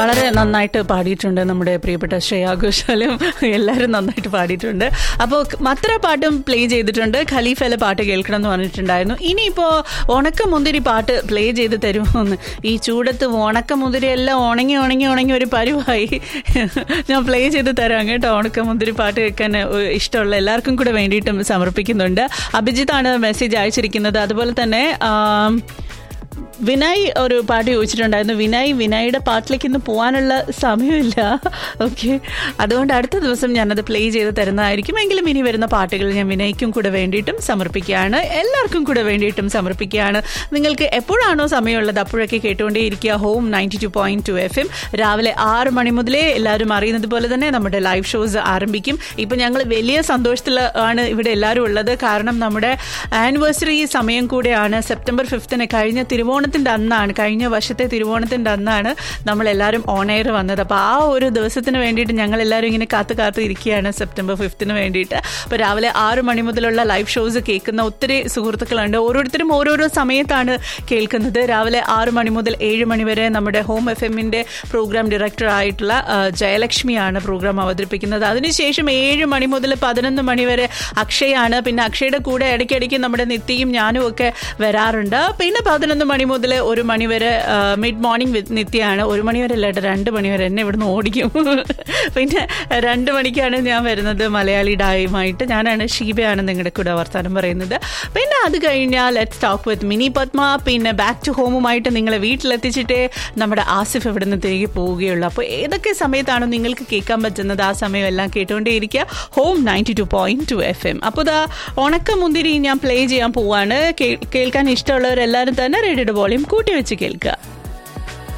വളരെ നന്നായിട്ട് പാടിയിട്ടുണ്ട് നമ്മുടെ പ്രിയപ്പെട്ട ശ്രേയാ ഘോഷാലും എല്ലാവരും നന്നായിട്ട് പാടിയിട്ടുണ്ട് അപ്പോൾ മത്ര പാട്ടും പ്ലേ ചെയ്തിട്ടുണ്ട് ഖലീഫയിലെ പാട്ട് കേൾക്കണം എന്ന് പറഞ്ഞിട്ടുണ്ടായിരുന്നു ഇനിയിപ്പോൾ ഉണക്കമുന്തിരി പാട്ട് പ്ലേ ചെയ്ത് തരുമോ എന്ന് ഈ ചൂടത്ത് ഉണക്കമുന്തിരി എല്ലാം ഉണങ്ങി ഉണങ്ങി ഉണങ്ങി ഒരു പരുവായി ഞാൻ പ്ലേ ചെയ്ത് തരാം കേട്ടോ ഉണക്കമുന്തിരി പാട്ട് കേൾക്കാൻ ഏഹ്, ഇഷ്ടമുള്ള എല്ലാവർക്കും കൂടെ വേണ്ടിയിട്ടും സമർപ്പിക്കുന്നുണ്ട് അഭിജിത്താണ് മെസ്സേജ് അയച്ചിരിക്കുന്നത് അതുപോലെ തന്നെ ആം, വിനയ് ഒരു പാട്ട് ചോദിച്ചിട്ടുണ്ടായിരുന്നു വിനയ് വിനയുടെ പാട്ടിലേക്ക് ഇന്ന് പോകാനുള്ള സമയമില്ല ഓക്കെ അതുകൊണ്ട് അടുത്ത ദിവസം ഞാനത് പ്ലേ ചെയ്ത് തരുന്നതായിരിക്കും എങ്കിലും ഇനി വരുന്ന പാട്ടുകൾ ഞാൻ വിനയ്ക്കും കൂടെ വേണ്ടിയിട്ടും സമർപ്പിക്കുകയാണ് എല്ലാവർക്കും കൂടെ വേണ്ടിയിട്ടും സമർപ്പിക്കുകയാണ് നിങ്ങൾക്ക് എപ്പോഴാണോ സമയമുള്ളത് അപ്പോഴൊക്കെ കേട്ടുകൊണ്ടേയിരിക്കുക Home ninety two point two F M രാവിലെ ആറ് മണി മുതലേ എല്ലാവരും അറിയുന്നത് പോലെ തന്നെ നമ്മുടെ ലൈവ് ഷോസ് ആരംഭിക്കും ഇപ്പം ഞങ്ങൾ വലിയ സന്തോഷത്തിൽ ആണ് ഇവിടെ എല്ലാവരും ഉള്ളത് കാരണം നമ്മുടെ ആനിവേഴ്സറി സമയം കൂടെയാണ് സെപ്റ്റംബർ ഫിഫ്തിന് കഴിഞ്ഞ തിരുവോണത്തിൻ്റെ അന്നാണ് കഴിഞ്ഞ വർഷത്തെ തിരുവോണത്തിൻ്റെ അന്നാണ് നമ്മൾ എല്ലാവരും ഓൺ എയർ വന്നത് അപ്പോൾ ആ ഒരു ദിവസത്തിന് വേണ്ടിയിട്ട് ഞങ്ങൾ എല്ലാവരും ഇങ്ങനെ കാത്ത് കാത്ത് ഇരിക്കുകയാണ് സെപ്റ്റംബർ ഫിഫ്തിന് വേണ്ടിയിട്ട് അപ്പോൾ രാവിലെ ആറ് മണി മുതലുള്ള ലൈവ് ഷോസ് കേൾക്കുന്ന ഒത്തിരി സുഹൃത്തുക്കളുണ്ട് ഓരോരുത്തരും ഓരോരോ സമയത്താണ് കേൾക്കുന്നത് രാവിലെ ആറ് മണി മുതൽ ഏഴ് മണി വരെ നമ്മുടെ ഹോം എഫ് എമ്മിൻ്റെ പ്രോഗ്രാം ഡയറക്ടർ ആയിട്ടുള്ള ആ, ജയലക്ഷ്മിയാണ് പ്രോഗ്രാം അവതരിപ്പിക്കുന്നത് അതിനുശേഷം ഏഴ് മണി മുതൽ പതിനൊന്ന് മണി വരെ അക്ഷയാണ് പിന്നെ അക്ഷയുടെ കൂടെ ഇടയ്ക്കിടയ്ക്ക് നമ്മുടെ നിത്യയും ഞാനും ഒക്കെ വരാറുണ്ട് പിന്നെ പതിനൊന്ന് മണി മുതൽ ഒരു മണി വരെ മിഡ് മോർണിംഗ് വിത്ത് നിത്യയാണ് ഒരു മണി വരെ അല്ല കേട്ടോ രണ്ട് മണി വരെ എന്നെ ഇവിടുന്ന് ഓടിക്കും പിന്നെ രണ്ട് മണിക്കാണ് ഞാൻ വരുന്നത് മലയാളി ഡായുമായിട്ട് ഞാനാണ് ഷീബയാണ് നിങ്ങളുടെ കൂടെ വർത്താനം പറയുന്നത് പിന്നെ അത് കഴിഞ്ഞാൽ let's talk with Mini Padma പിന്നെ ബാക്ക് ടു ഹോമുമായിട്ട് നിങ്ങളെ വീട്ടിലെത്തിച്ചിട്ടേ നമ്മുടെ ആസിഫ് ഇവിടെ നിന്ന് തിരികെ പോവുകയുള്ളൂ അപ്പോൾ ഏതൊക്കെ സമയത്താണോ നിങ്ങൾക്ക് കേൾക്കാൻ പറ്റുന്നത് ആ സമയം എല്ലാം കേട്ടുകൊണ്ടേയിരിക്കുക Home ninety two point two F M അപ്പോൾ ദാ ഉണക്കമുന്തിരി ഞാൻ പ്ലേ ചെയ്യാൻ പോവാണ് കേ- കേൾക്കാൻ ഇഷ്ടമുള്ളവരെല്ലാവരും തന്നെ റേഡിയോയുടെ വോളിയം കൂട്ടി വെച്ച് കേൾക്കുക